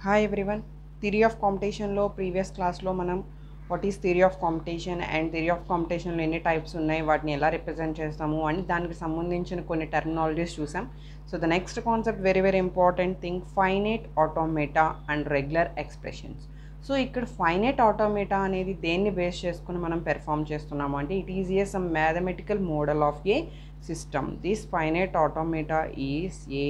Hi everyone theory of కాంపిటీషన్లో previous క్లాస్లో మనం what is theory of competition and theory of కాంపిటీషన్లో ఎన్ని టైప్స్ ఉన్నాయి వాటిని ఎలా రిప్రజెంట్ చేస్తాము అని దానికి సంబంధించిన కొన్ని టెర్మినాలజీస్ చూసాం so the next concept very very important thing finite automata and regular expressions so ఇక్కడ ఫైనైట్ ఆటోమేటా అనేది దేన్ని బేస్ చేసుకుని మనం పెర్ఫామ్ చేస్తున్నాము అంటే it is a some mathematical model of a system this finite automata is a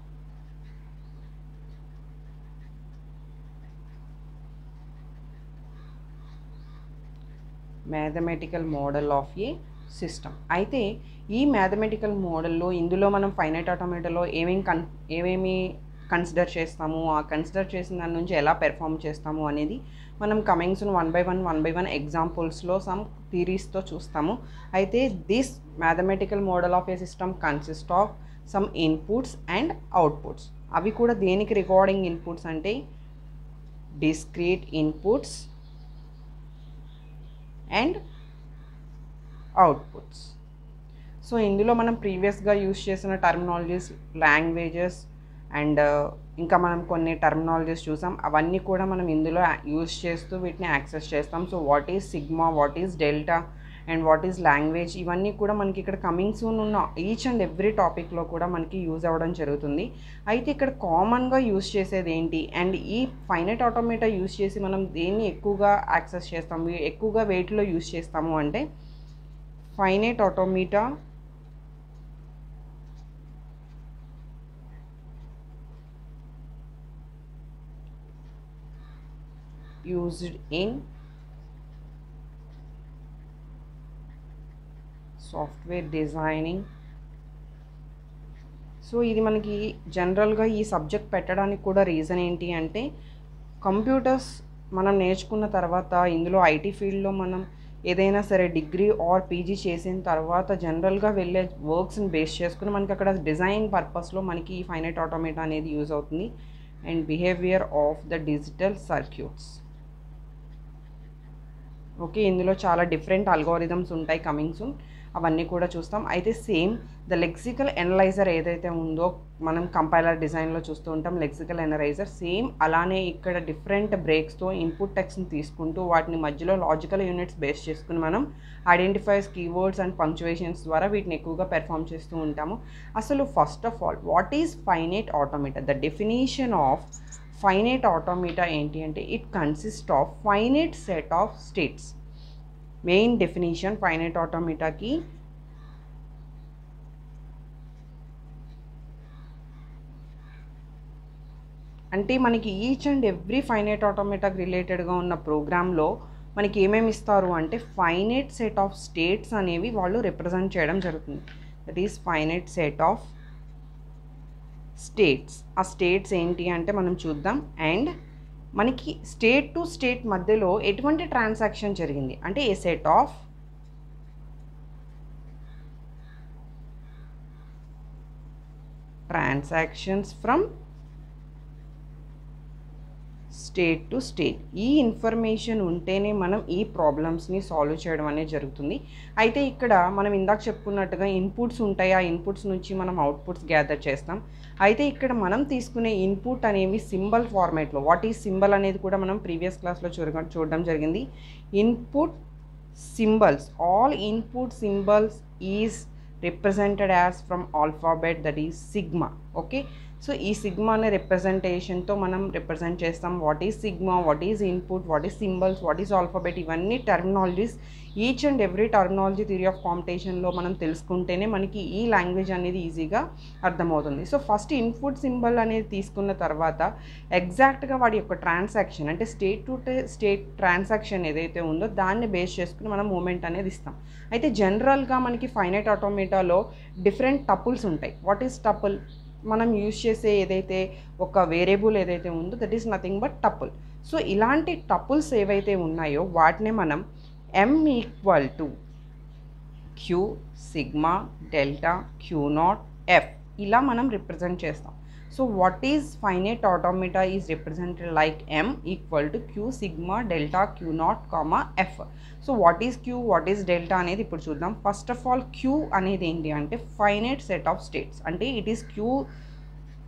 mathematical model of a system అయితే ఈ mathematical మోడల్లో ఇందులో మనం ఫైనైట్ ఆటోమేటాలో ఏమేమి కన్ ఏమేమి కన్సిడర్ చేస్తాము ఆ కన్సిడర్ చేసిన దాని నుంచి ఎలా పెర్ఫామ్ చేస్తాము అనేది మనం comings one by one one by one ఎగ్జాంపుల్స్లో సమ్ థీరీస్తో చూస్తాము అయితే this mathematical model of a system consist of some inputs and outputs అవి కూడా దేనికి రికార్డింగ్ ఇన్పుట్స్ అంటే discrete inputs and outputs so ఇందులో మనం ప్రీవియస్గా యూస్ చేసిన టర్మినాలజీస్ లాంగ్వేజెస్ అండ్ ఇంకా మనం కొన్ని టర్మినాలజీస్ చూసాం అవన్నీ కూడా మనం ఇందులో యూస్ చేస్తూ వీటిని యాక్సెస్ చేస్తాం so what is sigma what is delta and what is language ఇవన్నీ కూడా మనకి ఇక్కడ కమింగ్ సూన్ ఉన్న ఈచ్ అండ్ ఎవ్రీ టాపిక్లో కూడా మనకి యూజ్ అవ్వడం జరుగుతుంది అయితే ఇక్కడ కామన్గా యూజ్ చేసేది ఏంటి అండ్ ఈ ఫైనట్ ఆటోమేటా యూజ్ చేసి మనం దేన్ని ఎక్కువగా యాక్సెస్ చేస్తాము ఎక్కువగా వెయిట్లో యూజ్ చేస్తాము అంటే finite automata used in software designing so ఇది మనకి జనరల్గా ఈ సబ్జెక్ట్ పెట్టడానికి కూడా రీజన్ ఏంటి అంటే కంప్యూటర్స్ మనం నేర్చుకున్న తర్వాత ఇందులో ఐటీ ఫీల్డ్లో మనం ఏదైనా సరే డిగ్రీ ఆర్ పీజీ చేసిన తర్వాత జనరల్గా వెళ్ళే వర్క్స్ని బేస్ చేసుకుని మనకి అక్కడ డిజైన్ పర్పస్లో మనకి ఈ ఫైనైట్ ఆటోమేటా అనేది యూజ్ అవుతుంది and behaviour of the digital circuits okay ఇందులో చాలా డిఫరెంట్ అల్గోరిథమ్స్ ఉంటాయి కమింగ్ సూన్ అవన్నీ కూడా చూస్తాం అయితే సేమ్ ద లెక్సికల్ ఎనలైజర్ ఏదైతే ఉందో మనం కంపైలర్ డిజైన్లో చూస్తూ ఉంటాం లెక్సికల్ ఎనలైజర్ సేమ్ అలానే ఇక్కడ డిఫరెంట్ బ్రేక్స్తో ఇన్పుట్ టెక్స్ట్ని తీసుకుంటూ వాటిని మధ్యలో లాజికల్ యూనిట్స్ బేస్ చేసుకుని మనం ఐడెంటిఫైస్ కీవర్డ్స్ అండ్ పంక్చువేషన్స్ ద్వారా వీటిని ఎక్కువగా పెర్ఫామ్ చేస్తూ ఉంటాము అసలు first of all what is finite automata the definition of finite automata ఏంటి అంటే it consist of finite set of states main definition finite ఆటోమేటాకి అంటే మనకి ఈచ్ అండ్ ఎవ్రీ ఫైనైట్ ఆటోమేటాకి రిలేటెడ్గా ఉన్న ప్రోగ్రాంలో మనకి ఏమేమి ఇస్తారు అంటే ఫైనైట్ సెట్ ఆఫ్ స్టేట్స్ అనేవి వాళ్ళు రిప్రజెంట్ చేయడం జరుగుతుంది that is finite set of states ఆ స్టేట్స్ ఏంటి అంటే మనం చూద్దాం అండ్ మనకి స్టేట్ టు స్టేట్ మధ్యలో ఎటువంటి ట్రాన్సాక్షన్ జరిగింది అంటే a set of transactions from state to state ఈ ఇన్ఫర్మేషన్ ఉంటేనే మనం ఈ ప్రాబ్లమ్స్ని సాల్వ్ చేయడం అనేది జరుగుతుంది అయితే ఇక్కడ మనం ఇందాక చెప్పుకున్నట్టుగా ఇన్పుట్స్ ఉంటాయి ఆ ఇన్పుట్స్ నుంచి మనం అవుట్పుట్స్ గ్యాదర్ చేస్తాం అయితే ఇక్కడ మనం తీసుకునే ఇన్పుట్ అనేవి సింబల్ ఫార్మేట్లో వాట్ ఈజ్ సింబల్ అనేది కూడా మనం ప్రీవియస్ క్లాస్లో చూడ చూడడం జరిగింది input symbols all input symbols is represented as from alphabet that is sigma okay so ఈ సిగ్మా అనే రిప్రజెంటేషన్తో మనం రిప్రజెంట్ చేస్తాం what is sigma what is input what is symbols what is alphabet ఇవన్నీ terminologies each and every terminology theory of కాంపిటీషన్లో మనం తెలుసుకుంటేనే మనకి ఈ లాంగ్వేజ్ అనేది ఈజీగా అర్థమవుతుంది సో ఫస్ట్ ఇన్పుట్ సింబల్ అనేది తీసుకున్న తర్వాత ఎగ్జాక్ట్గా వాడి యొక్క ట్రాన్సాక్షన్ అంటే స్టేట్ టు స్టేట్ ట్రాన్సాక్షన్ ఏదైతే ఉందో దాన్ని బేస్ చేసుకుని మనం మూమెంట్ అనేది ఇస్తాం అయితే జనరల్గా మనకి ఫైనైట్ ఆటోమేటాలో డిఫరెంట్ టపుల్స్ ఉంటాయి వాట్ ఈజ్ టపుల్ మనం యూజ్ చేసే ఏదైతే ఒక వేరియబుల్ ఏదైతే ఉందో that is nothing but tuple so ఇలాంటి టపుల్స్ ఏవైతే ఉన్నాయో వాటిని మనం M equal to Q sigma delta Q naught F ఇలా మనం రిప్రజెంట్ చేస్తాం so what is finite automata is represented like M equal to Q sigma delta Q naught comma F so what is Q what is delta అనేది ఇప్పుడు చూద్దాం first of all queue అనేది ఏంటి అంటే finite set of states అంటే it is Q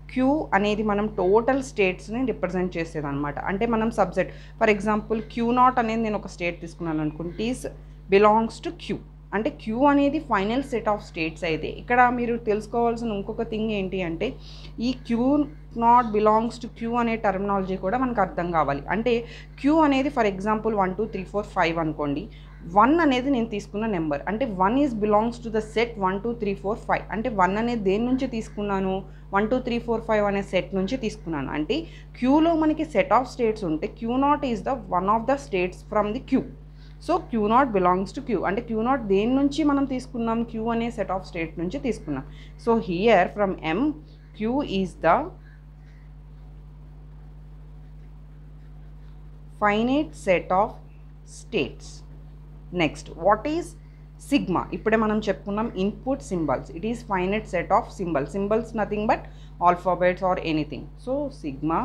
Q అనేది మనం total స్టేట్స్ని రిప్రజెంట్ చేసేది అనమాట అంటే మనం subject for example Q naught అనేది నేను ఒక స్టేట్ తీసుకున్నాను అనుకుంటే ఈస్ బిలాంగ్స్ టు క్యూ అంటే క్యూ అనేది ఫైనల్ సెట్ ఆఫ్ స్టేట్స్ అయితే ఇక్కడ మీరు తెలుసుకోవాల్సిన ఇంకొక థింగ్ ఏంటి అంటే ఈ Q naught belongs to Q అనే టర్మినాలజీ కూడా మనకు అర్థం కావాలి అంటే క్యూ అనేది for example one two three four five అనుకోండి వన్ అనేది నేను తీసుకున్న నెంబర్ అంటే one is belongs to the set one two three four five అంటే వన్ అనేది దేని నుంచి తీసుకున్నాను one two three four five అనే సెట్ నుంచి తీసుకున్నాను అంటే క్యూలో మనకి సెట్ ఆఫ్ స్టేట్స్ ఉంటే Q naught is the one of the states from the Q so Q naught belongs to Q అంటే క్యూ నాట్ దేని నుంచి మనం తీసుకున్నాం క్యూ అనే సెట్ ఆఫ్ స్టేట్ నుంచి తీసుకున్నాం so here from M Q is the finite set of states next what is sigma ఇప్పుడే మనం చెప్పుకున్నాం input symbols it is finite set of symbols symbols nothing but alphabets or anything so sigma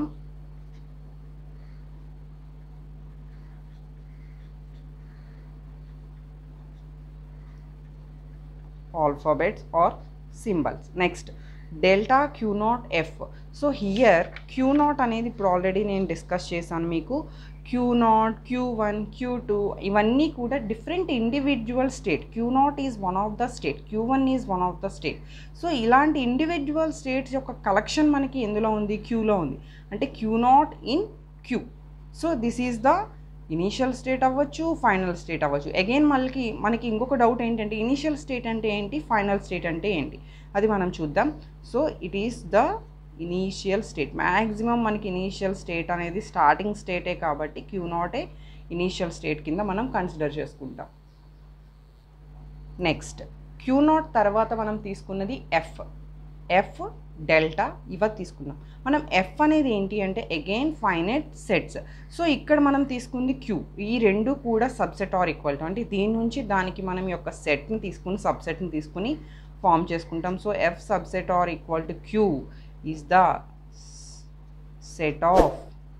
alphabets or symbols next delta Q naught F so here Q naught అనేది ఇప్పుడు already నేను discuss చేశాను మీకు Q naught Q one Q two ఇవన్నీ కూడా different individual state Q naught is one of the state Q one is one of the state so ఇలాంటి individual states యొక్క collection మనకి ఎందులో ఉంది క్యూలో ఉంది అంటే Q naught in Q so this is the initial state అవ్వచ్చు final state అవ్వచ్చు అగైన్ మళ్ళీ మనకి ఇంకొక డౌట్ ఏంటంటే ఇనీషియల్ స్టేట్ అంటే ఏంటి ఫైనల్ స్టేట్ అంటే ఏంటి అది మనం చూద్దాం so it is the initial state maximum మనకి ఇనీషియల్ స్టేట్ అనేది స్టార్టింగ్ స్టేటే కాబట్టి క్యూ నాటే ఇనీషియల్ స్టేట్ కింద మనం కన్సిడర్ చేసుకుంటాం నెక్స్ట్ క్యూ నాట్ తర్వాత మనం తీసుకున్నది ఎఫ్ ఎఫ్ డెల్టా ఇవ తీసుకున్నాం మనం ఎఫ్ అనేది ఏంటి అంటే అగైన్ ఫైనైట్ సెట్స్ సో ఇక్కడ మనం తీసుకుంది క్యూ ఈ రెండు కూడా సబ్సెట్ ఆర్ ఈక్వల్ టు అంటే దీని నుంచి దానికి మనం యొక్క సెట్ని తీసుకుని సబ్సెట్ని తీసుకుని ఫామ్ చేసుకుంటాం so F subset or equal to Q is the set of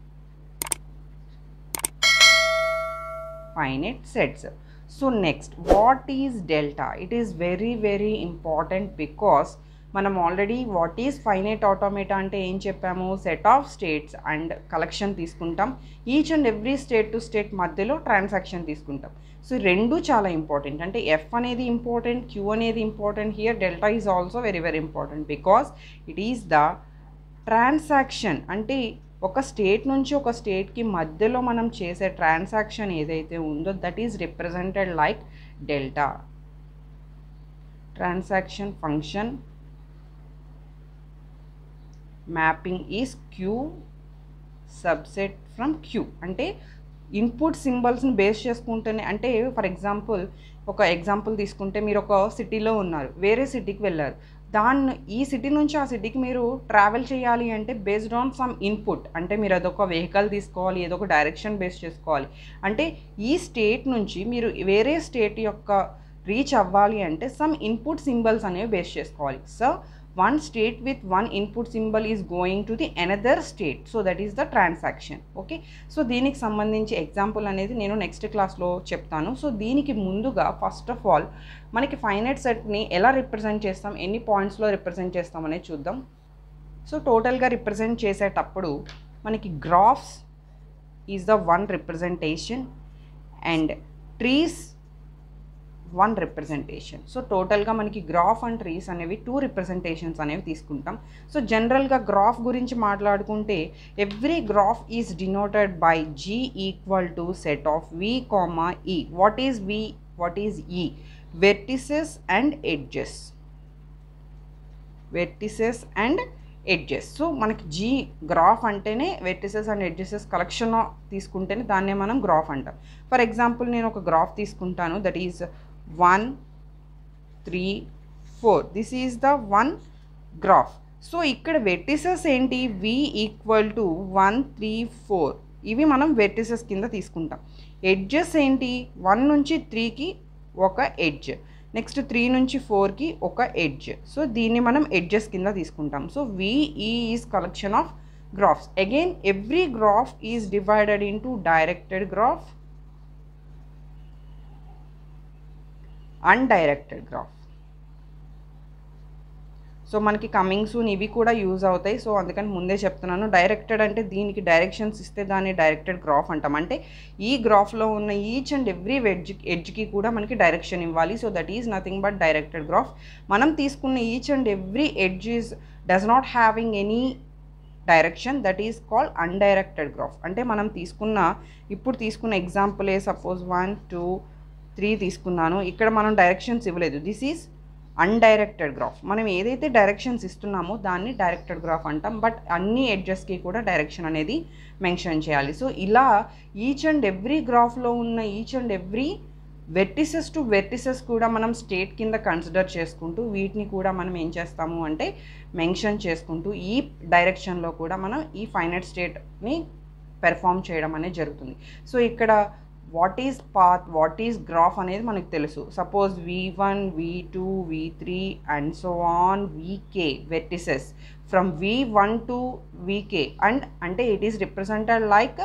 finite sets. So next, what is delta? It is very very important because మనం already what is finite automata అంటే ఏం చెప్పాము set of states and collection తీసుకుంటాం each and every state to state మధ్యలో transaction తీసుకుంటాం so రెండు చాలా important అంటే ఎఫ్ అనేది ఇంపార్టెంట్ క్యూ అనేది important here delta is also very very important because it is the transaction అంటే ఒక స్టేట్ నుంచి ఒక స్టేట్కి మధ్యలో మనం చేసే ట్రాన్సాక్షన్ ఏదైతే ఉందో that is represented like delta transaction function mapping is Q subset from Q అంటే ఇన్పుట్ సింబల్స్ని బేస్ చేసుకుంటేనే అంటే ఫర్ ఎగ్జాంపుల్ ఒక ఎగ్జాంపుల్ తీసుకుంటే మీరు ఒక సిటీలో ఉన్నారు వేరే సిటీకి వెళ్ళారు దాన్ని ఈ సిటీ నుంచి ఆ సిటీకి మీరు ట్రావెల్ చేయాలి అంటే బేస్డ్ ఆన్ సమ్ ఇన్పుట్ అంటే మీరు అదొక వెహికల్ తీసుకోవాలి ఏదో ఒక డైరెక్షన్ బేస్ చేసుకోవాలి అంటే ఈ స్టేట్ నుంచి మీరు వేరే స్టేట్ యొక్క రీచ్ అవ్వాలి అంటే సమ్ ఇన్పుట్ సింబల్స్ అనేవి బేస్ చేసుకోవాలి so one state with one input symbol is going to the another state so that is the transaction okay so దీనికి సంబంధించి ఎగ్జాంపుల్ అనేది నేను నెక్స్ట్ క్లాస్లో చెప్తాను సో దీనికి ముందుగా ఫస్ట్ ఆఫ్ ఆల్ మనకి ఫైనైట్ సెట్ని ఎలా రిప్రజెంట్ చేస్తాం ఎన్ని పాయింట్స్లో రిప్రజెంట్ చేస్తాం అనేది చూద్దాం సో టోటల్గా రిప్రజెంట్ చేసేటప్పుడు మనకి graphs is the one representation and trees one representation so టోటల్గా మనకి గ్రాఫ్ అండ్ ట్రీస్ అనేవి టూ రిప్రజెంటేషన్స్ అనేవి తీసుకుంటాం సో జనరల్గా గ్రాఫ్ గురించి మాట్లాడుకుంటే every graph is denoted by G equal to set of V comma E what is V what is E vertices and edges vertices and edges so మనకి G graph అంటేనే vertices and edges collection తీసుకుంటేనే దాన్నే మనం graph అంటాం for example నేను ఒక graph తీసుకుంటాను that is one three four this is the one graph so ఇక్కడ వెర్టిసెస్ ఏంటి V equal to one three four ఇవి మనం వెర్టిసెస్ కింద తీసుకుంటాం ఎడ్జెస్ ఏంటి వన్ నుంచి త్రీకి ఒక ఎడ్జ్ నెక్స్ట్ త్రీ నుంచి ఫోర్కి ఒక ఎడ్జ్ సో దీన్ని మనం ఎడ్జెస్ కింద తీసుకుంటాం so V E is collection of graphs again every graph is divided into directed graph undirected graph. So మనకి కమింగ్ సూన్ ఇవి కూడా యూజ్ అవుతాయి సో అందుకని ముందే చెప్తున్నాను డైరెక్టెడ్ అంటే దీనికి డైరెక్షన్స్ ఇస్తే దాన్ని డైరెక్టెడ్ గ్రాఫ్ అంటాం అంటే ఈ గ్రాఫ్లో ఉన్న ఈచ్ అండ్ ఎవ్రీ ఎడ్జ్ ఎడ్జ్కి కూడా మనకి డైరెక్షన్ ఇవ్వాలి so that is nothing but directed graph మనం తీసుకున్న each and every edge is does not having any direction that is called undirected graph అంటే మనం తీసుకున్న ఇప్పుడు తీసుకున్న ఎగ్జాంపులే సపోజ్ వన్ టూ త్రీ తీసుకున్నాను ఇక్కడ మనం డైరెక్షన్స్ ఇవ్వలేదు దిస్ ఈజ్ అన్డైరెక్టెడ్ గ్రాఫ్ మనం ఏదైతే డైరెక్షన్స్ ఇస్తున్నామో దాన్ని డైరెక్టెడ్ గ్రాఫ్ అంటాం బట్ అన్ని ఎడ్జెస్కి కూడా డైరెక్షన్ అనేది మెన్షన్ చేయాలి సో ఇలా ఈచ్ అండ్ ఎవ్రీ గ్రాఫ్లో ఉన్న each and every vertices to vertices కూడా మనం స్టేట్ కింద కన్సిడర్ చేసుకుంటూ వీటిని కూడా మనం ఏం చేస్తాము అంటే మెన్షన్ చేసుకుంటూ ఈ డైరెక్షన్లో కూడా మనం ఈ ఫైనట్ స్టేట్ని పెర్ఫామ్ చేయడం అనేది జరుగుతుంది సో ఇక్కడ what is path what is graph అనేది మనకు తెలుసు suppose v one v two v three and so on v k vertices from v one to v k and అంటే it is represented like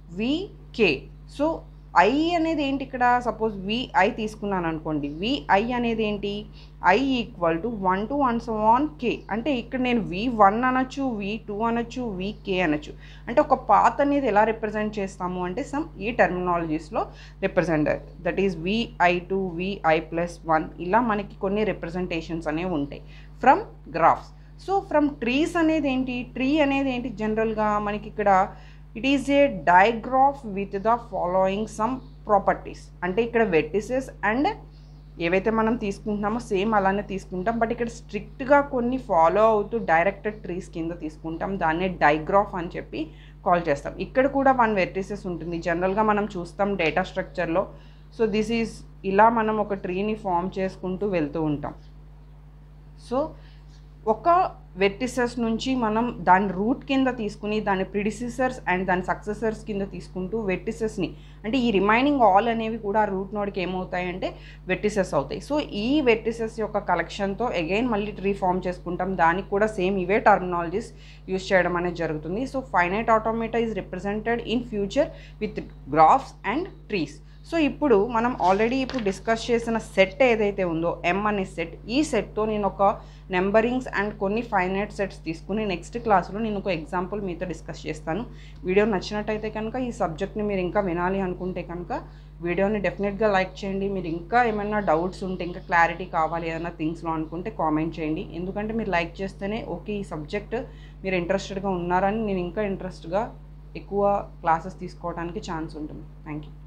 v k so I అనేది ఏంటి ఇక్కడ suppose VI తీసుకున్నాను అనుకోండి v i అనేది ఏంటి I equal to one to one so on k అంటే ఇక్కడ నేను వి వన్ అనొచ్చు వి టూ అనొచ్చు వి కే అనొచ్చు అంటే ఒక పాత్ అనేది ఎలా రిప్రజెంట్ చేస్తాము అంటే సమ్ ఈ టెర్మినాలజీస్లో represent that is v i to v i plus one ఇలా మనకి కొన్ని రిప్రజెంటేషన్స్ అనేవి ఉంటాయి from graphs so from trees అనేది ఏంటి ట్రీ అనేది ఏంటి జనరల్గా మనకి ఇక్కడ it is a digraph with the following some properties అంటే ఇక్కడ వెర్టిసెస్ అండ్ ఏవైతే మనం తీసుకుంటున్నామో సేమ్ అలానే తీసుకుంటాం బట్ ఇక్కడ స్ట్రిక్ట్గా కొన్ని ఫాలో అవుతూ డైరెక్టెడ్ ట్రీస్ కింద తీసుకుంటాం దాన్నే డైగ్రాఫ్ అని చెప్పి కాల్ చేస్తాం ఇక్కడ కూడా వన్ వెర్టిసెస్ ఉంటుంది జనరల్గా మనం చూస్తాం డేటా స్ట్రక్చర్లో సో దిస్ ఈజ్ ఇలా మనం ఒక ట్రీని ఫామ్ చేసుకుంటూ వెళ్తూ ఉంటాం సో ఒక వెర్టిసెస్ నుంచి మనం దాని రూట్ కింద తీసుకుని దాని ప్రిడిసిసర్స్ అండ్ దాని సక్సెసర్స్ కింద తీసుకుంటూ వెర్టిసెస్ని అంటే ఈ రిమైనింగ్ ఆల్ అనేవి కూడా రూట్ నోడ్కి ఏమవుతాయంటే వెర్టిసెస్ అవుతాయి సో ఈ వెర్టిసెస్ యొక్క కలెక్షన్తో అగైన్ మళ్ళీ ట్రీ ఫామ్ చేసుకుంటాం దానికి కూడా సేమ్ ఇవే టర్మినాలజీస్ యూస్ చేయడం అనేది జరుగుతుంది so finite automata is represented in future with graphs and trees so ఇప్పుడు మనం ఆల్రెడీ ఇప్పుడు డిస్కస్ చేసిన సెట్ ఏదైతే ఉందో ఎం అనే సెట్ ఈ సెట్తో నేను ఒక నెంబరింగ్స్ అండ్ కొన్ని ఫైనైట్ సెట్స్ తీసుకుని నెక్స్ట్ క్లాస్లో నేను ఒక ఎగ్జాంపుల్ మీతో డిస్కస్ చేస్తాను వీడియో నచ్చినట్టయితే కనుక ఈ సబ్జెక్ట్ని మీరు ఇంకా వినాలి అనుకుంటే కనుక వీడియోని డెఫినెట్గా లైక్ చేయండి మీరు ఇంకా ఏమైనా డౌట్స్ ఉంటే ఇంకా క్లారిటీ కావాలి ఏదైనా థింగ్స్లో అనుకుంటే కామెంట్ చేయండి ఎందుకంటే మీరు లైక్ చేస్తేనే ఓకే ఈ సబ్జెక్ట్ మీరు ఇంట్రెస్టెడ్గా ఉన్నారని నేను ఇంకా ఇంట్రెస్ట్గా ఎక్కువ క్లాసెస్ తీసుకోవడానికి ఛాన్స్ ఉంటుంది థ్యాంక్ యూ